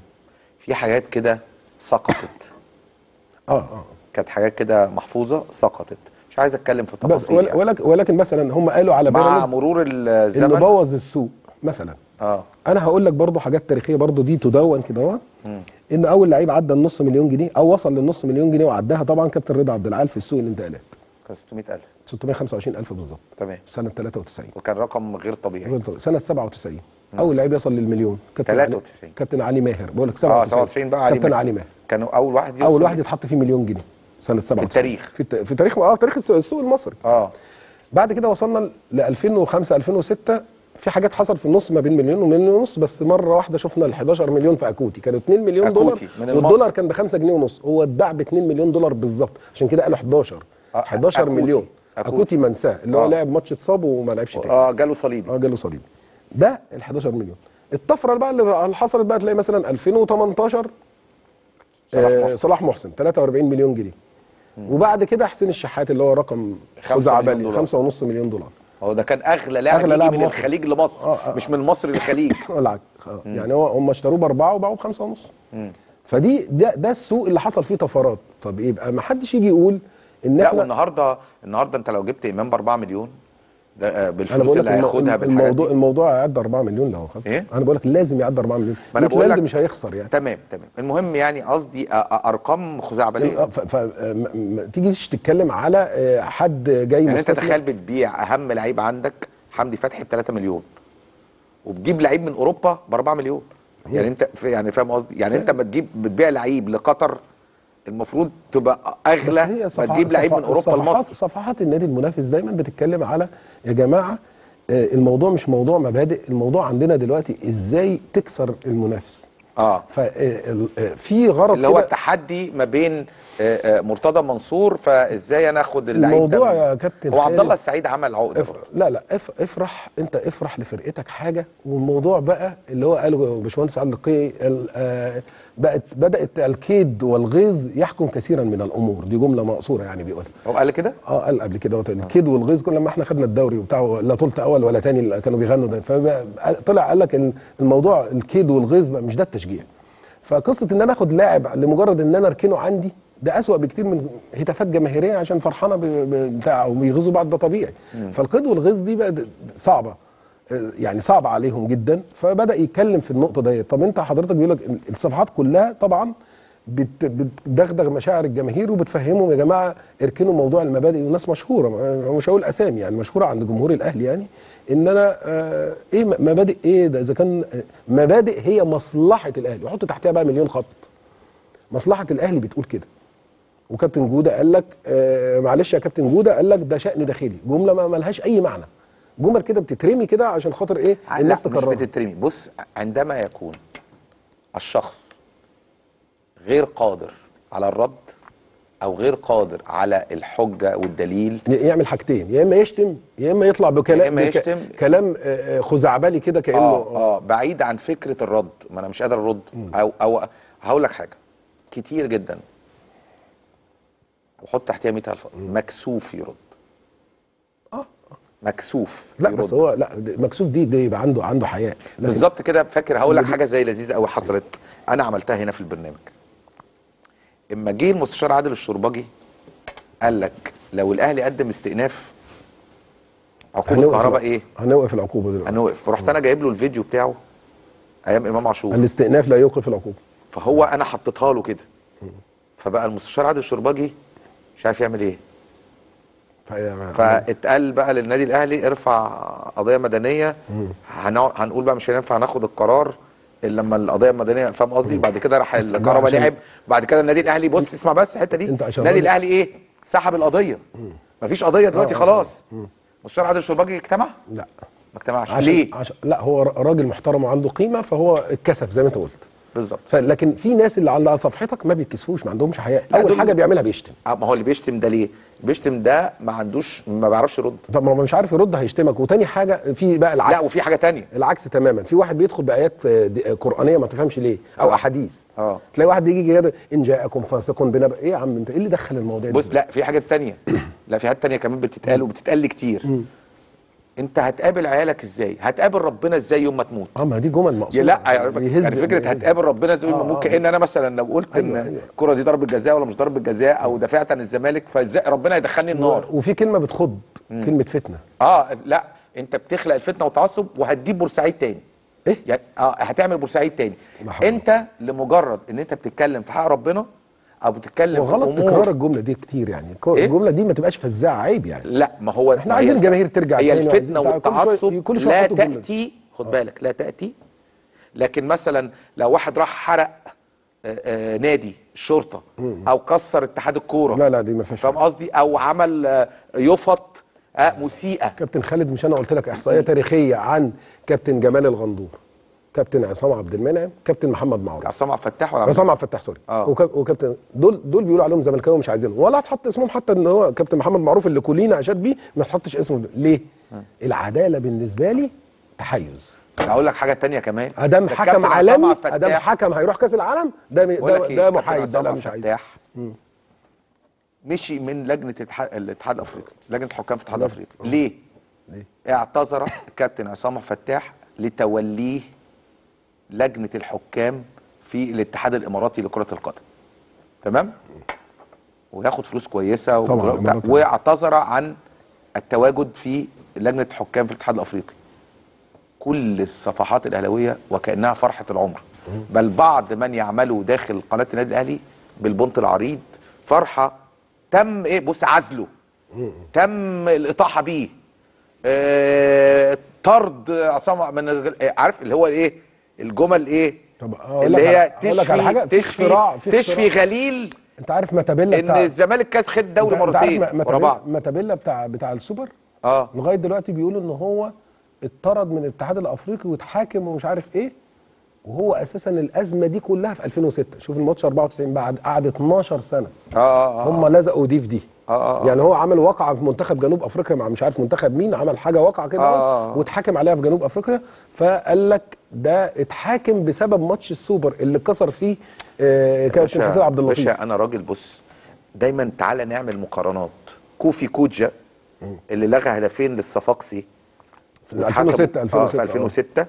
Speaker 1: في حاجات كده سقطت
Speaker 2: اه اه
Speaker 1: كانت حاجات كده محفوظه سقطت مش عايز اتكلم في
Speaker 2: بس
Speaker 1: تفاصيل
Speaker 2: ول-
Speaker 1: يعني.
Speaker 2: ولكن, ولكن مثلا هم قالوا على
Speaker 1: مع
Speaker 2: بيراميدز
Speaker 1: مرور
Speaker 2: انه
Speaker 1: الزمن
Speaker 2: بوظ السوق مثلا
Speaker 1: اه
Speaker 2: انا هقول لك برضو حاجات تاريخيه برضو دي تدون كده اهو ان اول لعيب عدى النص مليون جنيه او وصل للنص مليون جنيه وعداها طبعا كابتن رضا عبد العال في السوق الانتقالات
Speaker 1: كان 600000
Speaker 2: 625 الف بالظبط
Speaker 1: تمام
Speaker 2: سنه 93
Speaker 1: وكان رقم غير طبيعي
Speaker 2: سنه 97 اول لعيب يصل للمليون كابتن علي-
Speaker 1: 93.
Speaker 2: كابتن علي ماهر بقول لك
Speaker 1: اه
Speaker 2: 97
Speaker 1: 97 بقى علي
Speaker 2: كابتن
Speaker 1: ماهر.
Speaker 2: علي ماهر
Speaker 1: كانوا اول واحد يوصل
Speaker 2: اول واحد يتحط فيه مليون جنيه سنه 97
Speaker 1: التاريخ.
Speaker 2: في, الت... في تاريخ اه تاريخ الس- السوق المصري
Speaker 1: اه
Speaker 2: بعد كده وصلنا ل 2005 2006 في حاجات حصل في النص ما بين مليون ومليون ونص بس مره واحده شفنا ال 11 مليون في اكوتي كانوا 2 مليون دولار
Speaker 1: أكوتي من المصري.
Speaker 2: والدولار كان ب 5 جنيه ونص هو اتباع ب 2 مليون دولار بالظبط عشان كده قالوا 11
Speaker 1: آه،
Speaker 2: 11
Speaker 1: أكوتي.
Speaker 2: مليون
Speaker 1: أكوتي.
Speaker 2: اكوتي منساه اللي هو
Speaker 1: آه.
Speaker 2: لعب ماتش اتصاب وما لعبش تاني
Speaker 1: اه جاله صليبي
Speaker 2: اه جاله صليبي ده ال 11 مليون الطفره بقى اللي حصلت بقى تلاقي مثلا 2018
Speaker 1: صلاح
Speaker 2: آه،
Speaker 1: محسن.
Speaker 2: صلاح محسن 43 مليون جنيه وبعد كده حسين الشحات اللي هو رقم
Speaker 1: خمسة
Speaker 2: خزعبلي
Speaker 1: مليون دولار.
Speaker 2: 5.5 مليون دولار
Speaker 1: هو ده كان اغلى لاعب
Speaker 2: أغلى
Speaker 1: يجي
Speaker 2: لاعب
Speaker 1: من
Speaker 2: مصري.
Speaker 1: الخليج لمصر
Speaker 2: آه، آه.
Speaker 1: مش من مصر للخليج
Speaker 2: العكس آه. يعني هو هم اشتروه باربعه وباعوه بخمسه ونص فدي ده, ده السوق اللي حصل فيه طفرات طب يبقى ما حدش يجي يقول ان
Speaker 1: لا
Speaker 2: احنا
Speaker 1: والنهارده النهارده انت لو جبت امام ب 4 مليون ده آه،
Speaker 2: انا
Speaker 1: بالفلوس
Speaker 2: بقول
Speaker 1: اللي
Speaker 2: لك
Speaker 1: هياخدها
Speaker 2: الم-
Speaker 1: بالحاجات
Speaker 2: الموضوع
Speaker 1: دي
Speaker 2: الموضوع يعدي 4 مليون لو خد
Speaker 1: إيه؟
Speaker 2: انا بقول لك لازم يعدي 4 مليون
Speaker 1: ما أنا بقول
Speaker 2: ميتلاند
Speaker 1: لك-
Speaker 2: مش هيخسر يعني
Speaker 1: تمام تمام المهم يعني قصدي آه، آه، ارقام خزعبليه
Speaker 2: ف... ف... م... م... تيجي تتكلم على آه، حد جاي
Speaker 1: يعني انت
Speaker 2: مستثمر.
Speaker 1: تخيل بتبيع اهم لعيب عندك حمدي فتحي ب 3 مليون وبتجيب لعيب من اوروبا ب 4 مليون يعني انت في يعني فاهم قصدي يعني انت ما تجيب بتبيع لعيب لقطر المفروض تبقى
Speaker 2: بس
Speaker 1: اغلى
Speaker 2: هي
Speaker 1: ما
Speaker 2: صفح-
Speaker 1: تجيب لعيب من
Speaker 2: صفح-
Speaker 1: اوروبا
Speaker 2: صفحات
Speaker 1: لمصر
Speaker 2: صفحات النادي المنافس دايما بتتكلم على يا جماعه آه، الموضوع مش موضوع مبادئ الموضوع عندنا دلوقتي ازاي تكسر المنافس
Speaker 1: اه
Speaker 2: ففي غرض
Speaker 1: اللي هو
Speaker 2: كده
Speaker 1: التحدي ما بين آه، آه، مرتضى منصور فازاي انا اخد اللعيب ده
Speaker 2: الموضوع
Speaker 1: من-
Speaker 2: يا كابتن
Speaker 1: هو عبد
Speaker 2: خالد
Speaker 1: الله السعيد عمل عقده
Speaker 2: افرح لا لا اف افرح انت افرح لفرقتك حاجه والموضوع بقى اللي هو قاله باشمهندس علي القي ال- آه، بقت بدات الكيد والغيظ يحكم كثيرا من الامور دي جمله مقصوره يعني بيقولها
Speaker 1: هو قال كده
Speaker 2: اه قال قبل كده وقت الكيد والغيظ كل ما احنا خدنا الدوري وبتاع لا طولت اول ولا تاني اللي كانوا بيغنوا ده فطلع قال لك ان الموضوع الكيد والغيظ بقى مش ده التشجيع فقصه ان انا اخد لاعب لمجرد ان انا اركنه عندي ده اسوأ بكتير من هتافات جماهيريه عشان فرحانه ب- ب- بتاع وبيغيظوا بعض ده طبيعي فالقيد والغيظ دي بقى صعبه آه، يعني صعب عليهم جدا فبدا يتكلم في النقطه ديت طب انت حضرتك بيقول لك الصفحات كلها طبعا بت- بتدغدغ مشاعر الجماهير وبتفهمهم يا جماعه اركنوا موضوع المبادئ وناس مشهوره ما- مش هقول اسامي يعني مشهوره عند جمهور الاهلي يعني ان انا آه ايه م- مبادئ ايه ده اذا كان آه، مبادئ هي مصلحه الاهلي وحط تحتها بقى مليون خط مصلحه الاهلي بتقول كده وكابتن جوده قال لك آه معلش يا كابتن جوده قال لك ده شأن داخلي جمله ما ملهاش اي معنى جمل كده بتترمي كده عشان خاطر ايه الناس
Speaker 1: لا مش
Speaker 2: تكررها
Speaker 1: بتترمي بص عندما يكون الشخص غير قادر على الرد او غير قادر على الحجه والدليل
Speaker 2: ي- يعمل حاجتين يا اما يشتم يا اما يطلع بكلام
Speaker 1: يا إما
Speaker 2: بك-
Speaker 1: يشتم.
Speaker 2: كلام آه، آه، خزعبلي كده كانه
Speaker 1: اه اه بعيد عن فكره الرد ما انا مش قادر ارد او او هقول لك حاجه كتير جدا وحط تحتها 100000 مكسوف يرد
Speaker 2: آه.
Speaker 1: مكسوف
Speaker 2: لا
Speaker 1: يرد.
Speaker 2: بس هو لا ده مكسوف دي دي يبقى عنده عنده حياء لكن
Speaker 1: بالظبط كده فاكر هقول لك حاجه زي لذيذه قوي حصلت انا عملتها هنا في البرنامج اما جه المستشار عادل الشربجي قال لك لو الاهلي قدم استئناف عقوبه
Speaker 2: هنوقف
Speaker 1: الكهرباء
Speaker 2: الع-
Speaker 1: ايه
Speaker 2: هنوقف العقوبه دلوقتي
Speaker 1: هنوقف فرحت انا جايب له الفيديو بتاعه ايام امام عاشور
Speaker 2: الاستئناف لا يوقف العقوبه
Speaker 1: فهو انا حطيتها له كده فبقى المستشار عادل الشربجي مش عارف يعمل ايه
Speaker 2: فهي-
Speaker 1: فاتقال بقى للنادي الاهلي ارفع قضيه مدنيه هنع- هنقول بقى مش هينفع ناخد القرار الا لما القضيه المدنيه فاهم قصدي بعد كده راح
Speaker 2: بس ده
Speaker 1: الكهرباء
Speaker 2: عشان-
Speaker 1: لعب بعد كده النادي الاهلي بص اسمع بس الحته دي
Speaker 2: انت عشان
Speaker 1: النادي
Speaker 2: راجل-
Speaker 1: الاهلي ايه سحب القضيه مفيش قضيه دلوقتي
Speaker 2: آه، آه،
Speaker 1: خلاص مستشار عادل الشربجي اجتمع
Speaker 2: لا
Speaker 1: ما اجتمعش
Speaker 2: عشان
Speaker 1: ليه
Speaker 2: عشان لا هو راجل محترم وعنده قيمه فهو اتكسف زي ما انت قلت
Speaker 1: بالظبط
Speaker 2: فلكن في ناس اللي على صفحتك ما بيتكسفوش ما عندهمش حياء
Speaker 1: لا،
Speaker 2: اول
Speaker 1: دول-
Speaker 2: حاجه بيعملها بيشتم
Speaker 1: آه، ما هو اللي بيشتم ده ليه بيشتم ده ما عندوش ما بيعرفش يرد
Speaker 2: طب ما هو مش عارف يرد هيشتمك وتاني حاجه في بقى العكس
Speaker 1: لا وفي حاجه تانية
Speaker 2: العكس تماما في واحد بيدخل بايات آه، دي- آه، قرانيه ما تفهمش ليه او
Speaker 1: آه.
Speaker 2: احاديث
Speaker 1: اه
Speaker 2: تلاقي واحد يجي كده ان جاءكم فاسق بنبأ ايه يا عم انت ايه اللي دخل المواضيع دي
Speaker 1: بص لا في حاجات تانية لا في حاجات تانية كمان بتتقال وبتتقال لي كتير انت هتقابل عيالك ازاي هتقابل ربنا ازاي يوم ما تموت
Speaker 2: اه ما دي جمل مقصوده
Speaker 1: يا لا يعني,
Speaker 2: بيهز-
Speaker 1: يعني فكره
Speaker 2: بيهز.
Speaker 1: هتقابل ربنا ازاي يوم ما
Speaker 2: آه،
Speaker 1: تموت
Speaker 2: آه.
Speaker 1: كان انا مثلا لو قلت ان
Speaker 2: أيوة، أيوة.
Speaker 1: الكره دي ضربه جزاء ولا مش ضربه جزاء او دافعت عن الزمالك فازاي ربنا يدخلني النار
Speaker 2: وفي كلمه بتخض كلمه فتنه
Speaker 1: اه لا انت بتخلق الفتنه والتعصب وهتجيب بورسعيد تاني
Speaker 2: ايه
Speaker 1: يعني اه هتعمل بورسعيد تاني
Speaker 2: لا حول
Speaker 1: انت لمجرد ان انت بتتكلم في حق ربنا او بتتكلم في
Speaker 2: وغلط
Speaker 1: امور
Speaker 2: تكرار الجمله دي كتير يعني كو-
Speaker 1: إيه؟
Speaker 2: الجمله دي ما تبقاش فزاعه عيب يعني
Speaker 1: لا ما هو
Speaker 2: إحنا
Speaker 1: ما
Speaker 2: عايزين
Speaker 1: هي الف-
Speaker 2: الجماهير ترجع
Speaker 1: هي
Speaker 2: تاني وعايزين
Speaker 1: الفتنه
Speaker 2: بتاع- كل شوية-
Speaker 1: والتعصب
Speaker 2: كل شوية
Speaker 1: لا
Speaker 2: يحطوا الجملة دي.
Speaker 1: تاتي خد بالك لا تاتي لكن مثلا لو واحد راح حرق آه، آه، نادي الشرطه او كسر اتحاد الكوره
Speaker 2: لا لا دي ما فيهاش
Speaker 1: فاهم قصدي او عمل آه، يفط آه، مسيئه
Speaker 2: كابتن خالد مش انا قلت لك احصائيه تاريخيه عن كابتن جمال الغندور كابتن عصام عبد المنعم كابتن محمد معروف
Speaker 1: عصام عبد الفتاح ولا عبد
Speaker 2: عصام عبد الفتاح سوري
Speaker 1: آه.
Speaker 2: وكاب- وكابتن دول دول بيقولوا عليهم زملكاويه مش عايزينهم ولا هتحط اسمهم حتى ان هو كابتن محمد معروف اللي كلنا اشاد بيه ما تحطش اسمه ليه؟ العداله بالنسبه لي تحيز
Speaker 1: اقول لك حاجه تانية كمان
Speaker 2: ادام
Speaker 1: ده
Speaker 2: حكم
Speaker 1: الكابتن عصام
Speaker 2: عالمي
Speaker 1: عبد
Speaker 2: ادام
Speaker 1: الفتاح
Speaker 2: حكم هيروح كاس العالم ده م-
Speaker 1: بقول لك
Speaker 2: ده,
Speaker 1: ايه
Speaker 2: ده
Speaker 1: كابتن
Speaker 2: محايد ده
Speaker 1: عصام
Speaker 2: لا
Speaker 1: عبد
Speaker 2: مش عايز
Speaker 1: الفتاح مشي من لجنه الاتحاد- الاتحاد الافريقي لجنه الحكام في الاتحاد الافريقي ليه؟
Speaker 2: ليه؟
Speaker 1: اعتذر الكابتن عصام عبد الفتاح لتوليه لجنه الحكام في الاتحاد الاماراتي لكره القدم تمام؟ وياخد فلوس كويسه
Speaker 2: طبعاً،
Speaker 1: وبتاع-
Speaker 2: الإمارات.
Speaker 1: واعتذر عن التواجد في لجنه الحكام في الاتحاد الافريقي كل الصفحات الاهلاويه وكانها فرحه العمر بل بعض من يعملوا داخل قناه النادي الاهلي بالبنط العريض فرحه تم ايه بص عزله تم الاطاحه بيه آه، طرد عصام من ال- آه، عارف اللي هو ايه الجمل ايه
Speaker 2: طب أقول
Speaker 1: اللي
Speaker 2: لك
Speaker 1: هي
Speaker 2: على- أقول لك على حاجة،
Speaker 1: تشفي
Speaker 2: في اختراع-
Speaker 1: تشفي,
Speaker 2: في
Speaker 1: تشفي
Speaker 2: اختراع.
Speaker 1: غليل
Speaker 2: انت عارف ماتابيلا
Speaker 1: ان
Speaker 2: بتاع
Speaker 1: الزمالك كاس خد دوري
Speaker 2: انت- انت عارف
Speaker 1: مرتين
Speaker 2: ما-
Speaker 1: ورا
Speaker 2: ماتابيلا
Speaker 1: بعض
Speaker 2: ماتابيلا بتاع بتاع السوبر
Speaker 1: اه
Speaker 2: لغايه دلوقتي بيقولوا ان هو اتطرد من الاتحاد الافريقي واتحاكم ومش عارف ايه وهو اساسا الازمه دي كلها في 2006 شوف الماتش 94 بعد قعد 12 سنه
Speaker 1: اه اه, آه.
Speaker 2: هم لزقوا دي في دي
Speaker 1: آه، آه، آه.
Speaker 2: يعني هو عمل واقعه في منتخب جنوب افريقيا مع مش عارف منتخب مين عمل حاجه واقعه كده
Speaker 1: آه، آه، آه.
Speaker 2: واتحاكم عليها في جنوب افريقيا فقال لك ده اتحاكم بسبب ماتش السوبر اللي كسر فيه آه، كابتن
Speaker 1: باشا-
Speaker 2: حسين عبد اللطيف
Speaker 1: باشا انا راجل بص دايما تعالى نعمل مقارنات كوفي كوجا اللي لغى هدفين للصفاقسي
Speaker 2: في
Speaker 1: واتحسبوا-
Speaker 2: 2006
Speaker 1: اه
Speaker 2: 2006
Speaker 1: في 2006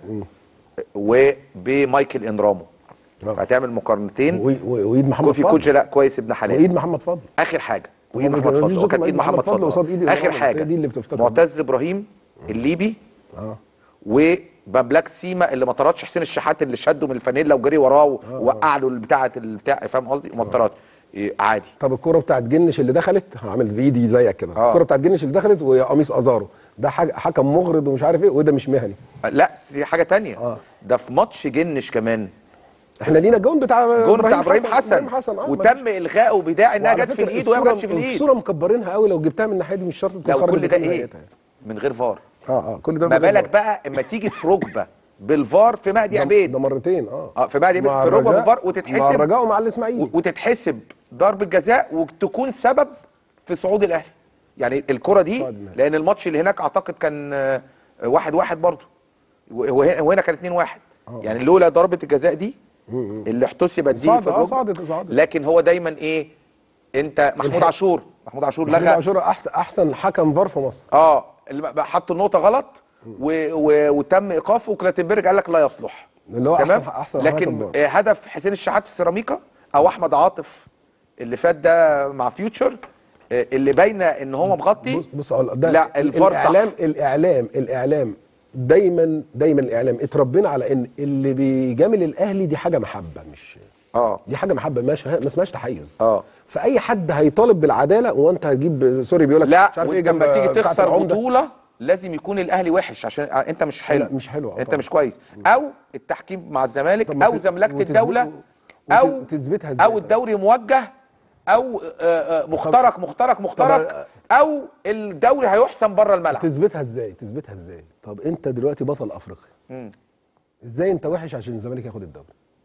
Speaker 1: وبمايكل انرامو
Speaker 2: آه.
Speaker 1: فهتعمل مقارنتين
Speaker 2: و- و- وايد محمد
Speaker 1: كوفي
Speaker 2: فضل
Speaker 1: كوجا لا كويس ابن حلال
Speaker 2: وايد محمد فضل
Speaker 1: اخر حاجه وايد
Speaker 2: طبعاً
Speaker 1: محمد
Speaker 2: مفيش
Speaker 1: فضل
Speaker 2: ذكر
Speaker 1: وكانت
Speaker 2: إيد
Speaker 1: ايد محمد
Speaker 2: محمد فضل
Speaker 1: فضل
Speaker 2: قصاد إيد
Speaker 1: اخر
Speaker 2: إبراهيم، بس
Speaker 1: حاجه
Speaker 2: هي دي اللي بتفتكر.
Speaker 1: معتز ابراهيم الليبي
Speaker 2: اه
Speaker 1: وبملاك سيما اللي ما طردش حسين الشحات اللي شده من الفانيلا وجري وراه ووقع له بتاعه البتاع فاهم قصدي وما طردش إيه، عادي
Speaker 2: طب الكرة بتاعت جنش اللي دخلت هعمل بايدي زيك كده
Speaker 1: آه.
Speaker 2: الكرة بتاعت جنش اللي دخلت وهي قميص ازارو ده حاجة حكم مغرض ومش عارف ايه وده مش مهني
Speaker 1: لا دي حاجه تانية
Speaker 2: آه.
Speaker 1: ده في ماتش جنش كمان
Speaker 2: احنا لينا الجون بتاع
Speaker 1: جون بتاع ابراهيم حسن,
Speaker 2: إبراهيم حسن آه،
Speaker 1: وتم الغائه بداعي انها
Speaker 2: وعلى
Speaker 1: جت في
Speaker 2: فكرة
Speaker 1: الايد وهي ما
Speaker 2: الصورة-
Speaker 1: جاتش في الايد
Speaker 2: الصورة مكبرينها قوي لو جبتها من الناحية دي مش شرط تكون
Speaker 1: لا
Speaker 2: خرجت
Speaker 1: وكل ده
Speaker 2: بكل
Speaker 1: ايه
Speaker 2: نهايتها.
Speaker 1: من غير فار
Speaker 2: اه اه كل ده
Speaker 1: ما
Speaker 2: من غير
Speaker 1: بالك
Speaker 2: فار.
Speaker 1: بقى اما تيجي في ركبه بالفار في مهدي
Speaker 2: ده-
Speaker 1: عبيد
Speaker 2: ده مرتين اه
Speaker 1: اه في مهدي عبيد
Speaker 2: مع
Speaker 1: في ركبه
Speaker 2: الرجاء-
Speaker 1: بالفار
Speaker 2: مع
Speaker 1: وتتحسب
Speaker 2: الرجاء ومع الاسماعيلي
Speaker 1: و- وتتحسب ضربه جزاء وتكون سبب في صعود الاهلي يعني الكره دي
Speaker 2: صعد الأهلي.
Speaker 1: لان الماتش اللي هناك اعتقد كان آه، واحد واحد برضه وهنا وهنا كان اتنين واحد يعني لولا ضربه الجزاء دي اللي احتسبت دي
Speaker 2: صعد-
Speaker 1: في
Speaker 2: آه،
Speaker 1: الركبة.
Speaker 2: صعدت- صعدت.
Speaker 1: لكن هو دايما ايه انت محمود
Speaker 2: الحق.
Speaker 1: عاشور محمود عاشور
Speaker 2: محمود
Speaker 1: لغى
Speaker 2: عاشور احسن احسن حكم فار في مصر
Speaker 1: اه اللي بقى حط النقطه غلط و... و... وتم ايقافه وكلاتنبرج قال لك لا يصلح
Speaker 2: اللي هو
Speaker 1: تمام
Speaker 2: أحسن- أحسن
Speaker 1: لكن
Speaker 2: حكم
Speaker 1: آه، هدف حسين الشحات في السيراميكا او احمد عاطف اللي فات ده مع فيوتشر آه، اللي باينه ان هو مغطي
Speaker 2: بص بص أقول ده
Speaker 1: لا، الفار صح.
Speaker 2: الاعلام الاعلام الاعلام دايما دايما الاعلام اتربينا على ان اللي بيجامل الاهلي دي حاجه محبه مش
Speaker 1: اه
Speaker 2: دي حاجه محبه مش ما اسمهاش تحيز
Speaker 1: اه
Speaker 2: فاي حد هيطالب بالعداله وانت هتجيب سوري بيقول لك
Speaker 1: لا
Speaker 2: مش عارف ايه
Speaker 1: وانت
Speaker 2: جنب
Speaker 1: لما تيجي
Speaker 2: بتاعة
Speaker 1: تخسر
Speaker 2: العمدة.
Speaker 1: بطوله لازم يكون الاهلي وحش عشان آه، انت مش حلو
Speaker 2: لا، مش حلو، آه
Speaker 1: انت
Speaker 2: طبعا.
Speaker 1: مش كويس او التحكيم مع الزمالك
Speaker 2: طب ما
Speaker 1: او
Speaker 2: ت-
Speaker 1: زملكه
Speaker 2: وتثبت-
Speaker 1: الدوله
Speaker 2: وت-
Speaker 1: او
Speaker 2: وتثبتها إزاي
Speaker 1: او
Speaker 2: طيب؟
Speaker 1: الدوري موجه او آه، آه، مخترق مخترق مخترق او الدوري هيحسم بره الملعب
Speaker 2: تثبتها ازاي تثبتها ازاي طب انت دلوقتي بطل افريقيا
Speaker 1: مم.
Speaker 2: ازاي انت وحش عشان الزمالك ياخد الدوري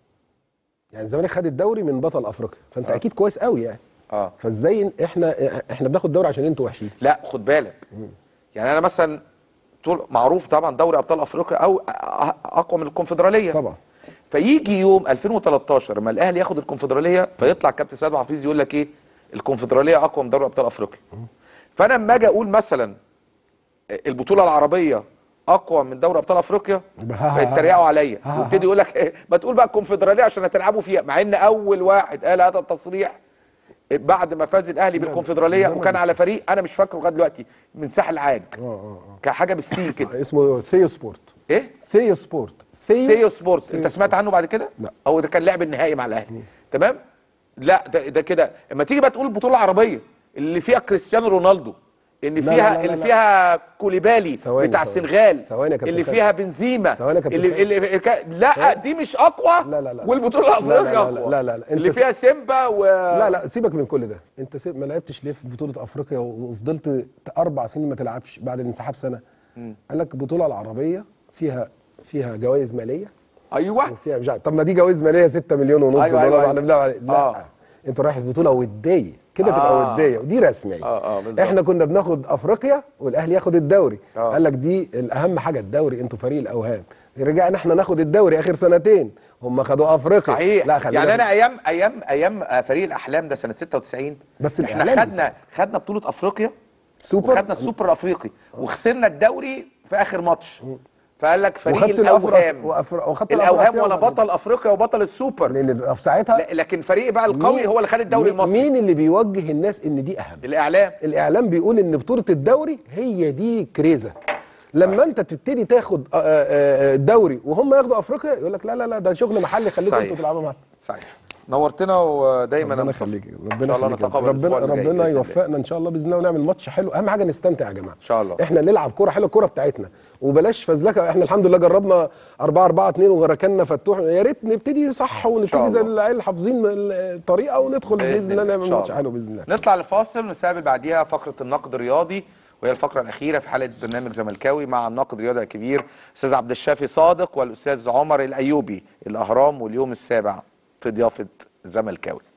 Speaker 2: يعني الزمالك خد الدوري من بطل افريقيا فانت اكيد كويس قوي يعني
Speaker 1: اه
Speaker 2: فازاي احنا احنا بناخد دوري عشان انتوا وحشين
Speaker 1: لا خد بالك يعني انا مثلا طول معروف طبعا دوري ابطال افريقيا او أ- أ- اقوى من الكونفدراليه
Speaker 2: طبعا
Speaker 1: فيجي يوم 2013 لما الاهلي ياخد الكونفدراليه فيطلع كابتن سيد حفيظ يقول لك ايه الكونفدراليه اقوى من دوري ابطال افريقيا فانا لما اجي اقول مثلا البطوله العربيه اقوى من دوري ابطال افريقيا
Speaker 2: يبقى ها- ها- ها.
Speaker 1: فيتريقوا عليا
Speaker 2: ها- ها-
Speaker 1: ويبتدي يقول لك إيه ما تقول بقى الكونفدراليه عشان هتلعبوا فيها مع ان اول واحد قال هذا التصريح بعد ما فاز الاهلي بالكونفدراليه
Speaker 2: ده ما
Speaker 1: وكان على فريق انا مش فاكره لغايه دلوقتي من ساحل العاج
Speaker 2: اه اه
Speaker 1: كحاجه بالسين كده
Speaker 2: اسمه سيو سبورت
Speaker 1: ايه
Speaker 2: سيو سبورت
Speaker 1: سيو سبورتس انت
Speaker 2: سيو
Speaker 1: سمعت عنه بعد كده
Speaker 2: لا.
Speaker 1: هو ده كان لعب النهائي مع الاهلي تمام لا ده, ده كده اما تيجي بقى تقول البطوله العربيه اللي فيها كريستيانو رونالدو ان
Speaker 2: لا،
Speaker 1: فيها
Speaker 2: لا، لا،
Speaker 1: اللي
Speaker 2: لا.
Speaker 1: فيها كوليبالي
Speaker 2: ثواني،
Speaker 1: بتاع
Speaker 2: ثواني.
Speaker 1: السنغال
Speaker 2: ثواني يا كابتن
Speaker 1: اللي
Speaker 2: خالد.
Speaker 1: فيها بنزيما
Speaker 2: ثواني يا كابتن
Speaker 1: اللي,
Speaker 2: خالد.
Speaker 1: اللي كا- لا دي مش اقوى
Speaker 2: لا، لا، لا.
Speaker 1: والبطوله
Speaker 2: لا،
Speaker 1: الافريقيه
Speaker 2: لا، لا،
Speaker 1: اقوى
Speaker 2: لا، لا، لا.
Speaker 1: اللي
Speaker 2: أنت
Speaker 1: فيها سيمبا و
Speaker 2: لا لا سيبك من كل ده انت سيب ما لعبتش ليه في بطوله افريقيا وفضلت اربع سنين ما تلعبش بعد الانسحاب سنه قال لك البطوله العربيه فيها فيها جوائز ماليه
Speaker 1: ايوه
Speaker 2: وفيها مش عارف طب ما دي جوائز ماليه 6 مليون ونص
Speaker 1: أيوة،
Speaker 2: دولار
Speaker 1: أيوة،
Speaker 2: احنا بنلعب عليه. لا
Speaker 1: آه.
Speaker 2: انت رايح البطوله وديه كده تبقى
Speaker 1: آه.
Speaker 2: وديه ودي رسميه
Speaker 1: آه، آه، بالظبط.
Speaker 2: احنا كنا بناخد افريقيا والاهلي ياخد الدوري
Speaker 1: آه.
Speaker 2: قال لك دي الاهم حاجه الدوري انتوا فريق الاوهام رجعنا احنا ناخد الدوري اخر سنتين هم خدوا افريقيا
Speaker 1: صحيح
Speaker 2: لا خلينا
Speaker 1: يعني
Speaker 2: في-
Speaker 1: انا ايام ايام ايام آه، فريق الاحلام ده سنه 96
Speaker 2: بس
Speaker 1: احنا
Speaker 2: الإعلام
Speaker 1: خدنا خدنا بطوله افريقيا
Speaker 2: سوبر
Speaker 1: وخدنا السوبر الافريقي وخسرنا الدوري في اخر ماتش فقال لك فريق
Speaker 2: وخدت
Speaker 1: الاوهام
Speaker 2: الأفرس- وأفر- وخدت
Speaker 1: الاوهام
Speaker 2: الأفراسيا
Speaker 1: وانا
Speaker 2: وبعدين-
Speaker 1: بطل افريقيا وبطل السوبر
Speaker 2: لان في ساعتها
Speaker 1: لا- لكن فريق بقى القوي
Speaker 2: مين-
Speaker 1: هو اللي خد الدوري
Speaker 2: مين-
Speaker 1: المصري
Speaker 2: مين اللي بيوجه الناس ان دي اهم
Speaker 1: الاعلام
Speaker 2: الاعلام بيقول ان بطوله الدوري هي دي كريزه لما انت تبتدي تاخد آه، آه، آه، الدوري وهم ياخدوا افريقيا يقول لك لا لا لا ده شغل محلي خليكم
Speaker 1: صحيح.
Speaker 2: انتوا تلعبوا معانا
Speaker 1: صحيح نورتنا ودايما
Speaker 2: ربنا
Speaker 1: يا مصطفى.
Speaker 2: يخليك
Speaker 1: ان
Speaker 2: ربنا
Speaker 1: شاء الله
Speaker 2: يخليك
Speaker 1: نتقابل
Speaker 2: ربنا
Speaker 1: الأسبوع اللي جاي
Speaker 2: ربنا
Speaker 1: بإذن الله.
Speaker 2: يوفقنا ان شاء الله باذن الله ونعمل ماتش حلو اهم حاجه نستمتع يا جماعه ان
Speaker 1: شاء الله.
Speaker 2: احنا نلعب كوره حلوه الكوره بتاعتنا وبلاش فزلكه احنا الحمد لله جربنا 4 4 2 وركننا فتوح يا ريت نبتدي صح ونبتدي زي
Speaker 1: الله.
Speaker 2: العيال حافظين الطريقه وندخل باذن الله نعمل
Speaker 1: إن شاء
Speaker 2: ماتش
Speaker 1: الله.
Speaker 2: حلو باذن الله
Speaker 1: نطلع لفاصل ونستقبل بعديها فقره النقد الرياضي وهي الفقره الاخيره في حلقه برنامج زملكاوي مع الناقد الرياضي الكبير استاذ عبد الشافي صادق والاستاذ عمر الايوبي الاهرام واليوم السابع في ضيافه زملكاوي